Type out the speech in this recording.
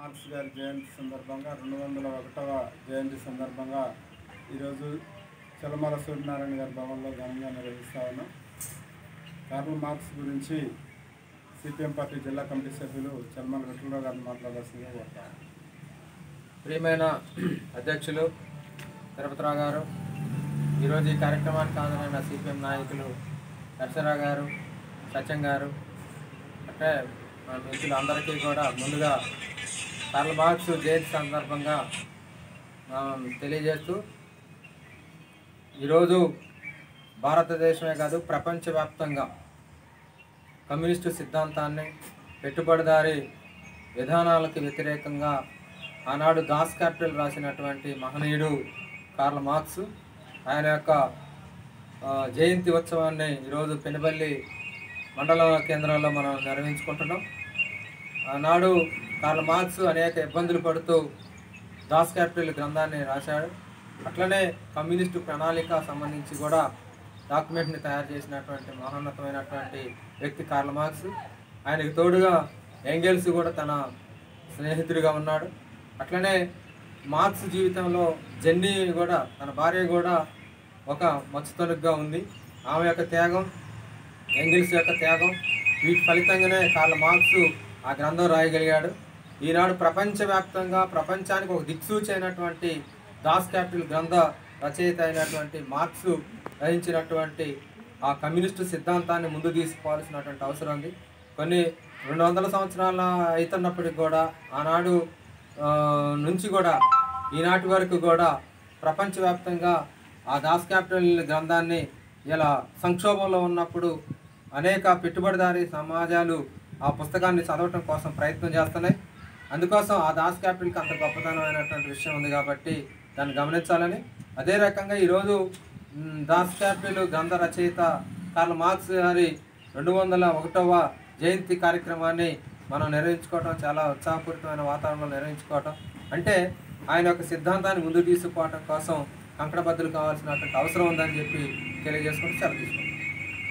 marks గారి జయంతి సందర్భంగా రెండు వందల ఒకటవ జయంతి సందర్భంగా ఈరోజు చలమల సూర్యనారాయణ గారి భవన్లో ఘనంగా నిర్వహిస్తా ఉన్నాం కార్ల్ మార్క్స్ గురించి సిపిఎం పార్టీ జిల్లా కమిటీ సభ్యులు చలమల విఠలరావు గారిని మాట్లాడాల్సిందిగా కోరుతాను ప్రియమైన అధ్యక్షులు తిరుపతిరావు గారు ఈరోజు ఈ కార్యక్రమానికి హాజరైన సిపిఎం నాయకులు దర్శరావు గారు సత్యం గారు అంటే మన మిత్రులు అందరికీ కూడా ముందుగా కార్ల్ మార్క్స్ జయంతి సందర్భంగా ఆ, తెలియజేస్తూ ఈరోజు భారతదేశమే కాదు ప్రపంచవ్యాప్తంగా కమ్యూనిస్టు సిద్ధాంతాన్ని పెట్టుబడిదారి విధానాలకు వ్యతిరేకంగా ఆనాడు దాస్ క్యాపిటల్ రాసినటువంటి మహనీయుడు కార్ల్ మార్క్స్ ఆయన యొక్క ఆ, జయంతి ఉత్సవాన్ని ఈరోజు పెనుబల్లి మండల కేంద్రంలో మనం నిర్వహించుకుంటున్నాం ఆనాడు కార్ల్ మార్క్స్ అనేక ఇబ్బందులు పడుతూ దాస్ క్యాపిటల్ గ్రంథాన్ని రాశాడు అట్లనే కమ్యూనిస్టు ప్రణాళిక సంబంధించి కూడా డాక్యుమెంట్ని తయారు చేసినటువంటి మహోన్నతమైనటువంటి వ్యక్తి కార్ల్ మార్క్స్ ఆయనకు తోడుగా ఎంగెల్స్ కూడా తన స్నేహితుడిగా ఉన్నాడు అట్లనే మార్క్స్ జీవితంలో జెన్నీ కూడా తన భార్య కూడా ఒక మచ్చుతనుగ్గా ఉంది ఆమె యొక్క త్యాగం ఎంగిల్స్ యొక్క త్యాగం వీటి ఫలితంగానే కార్ల్ మార్క్స్ ఆ గ్రంథం రాయగలిగాడు ఈనాడు ప్రపంచవ్యాప్తంగా ప్రపంచానికి ఒక దిక్సూచి అయినటువంటి దాస్ క్యాపిటల్ గ్రంథ రచయిత అయినటువంటి మార్క్స్ రచించినటువంటి ఆ కమ్యూనిస్టు సిద్ధాంతాన్ని ముందు తీసుకోవాల్సినటువంటి అవసరం ఉంది కొన్ని రెండు వందల సంవత్సరాల అవుతున్నప్పటికి కూడా ఆనాడు ఆ, నుంచి కూడా ఈనాటి వరకు కూడా ప్రపంచవ్యాప్తంగా ఆ దాస్ క్యాపిటల్ గ్రంథాన్ని ఇలా సంక్షోభంలో ఉన్నప్పుడు అనేక పెట్టుబడిదారీ సమాజాలు ఆ పుస్తకాన్ని చదవటం కోసం ప్రయత్నం చేస్తున్నాయి అందుకోసం ఆ దాస్ క్యాపిటల్కి అంత గొప్పతనమైనటువంటి విషయం ఉంది కాబట్టి దాన్ని గమనించాలని అదే రకంగా ఈరోజు మ్, దాస్ క్యాపిటల్ గ్రంథ రచయిత కార్ల్ మార్క్స్ గారి రెండు వందల ఒకటవ జయంతి కార్యక్రమాన్ని మనం నిర్వహించుకోవటం చాలా ఉత్సాహపూరితమైన వాతావరణంలో నిర్వహించుకోవటం అంటే ఆయన యొక్క సిద్ధాంతాన్ని ముందుకు తీసుకుపోవటం కోసం కంకణబద్దులు కావాల్సినటువంటి అవసరం ఉందని చెప్పి తెలియజేసుకుంటూ సెలవు తీసుకుంటాం